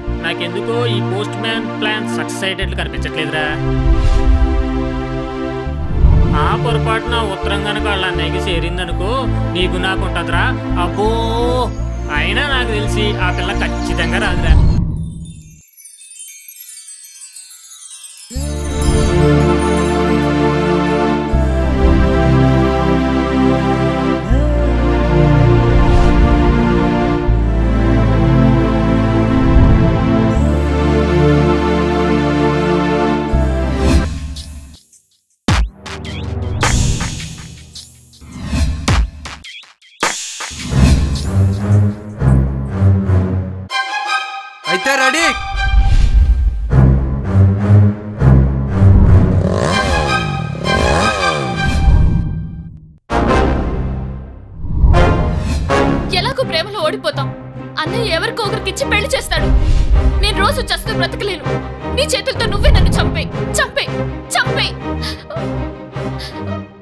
నాకెందుకో ఈ postman plan success అయ్యేటట్లు కనిపించట్లేదురా ఆ పొరపాటున ఉత్తరం కనుక వాళ్ళ అన్నయ్యకి చేరిందనుకో నీకు నాకు ఉంటుందిరా అబ్బో అయినా నాకు తెలిసి ఆ పిల్ల ఖచ్చితంగా రాదురా అయితే రెడీ ఎలాగో ప్రేమలో ఓడిపోతాం అన్నయ్య ఎవరికో ఒకరికిచ్చి పెళ్లి చేస్తాడు నేను రోజు చస్తూ బ్రతకలేను నీ చేతులతో నువ్వే నన్ను చంపే చంపే చంపే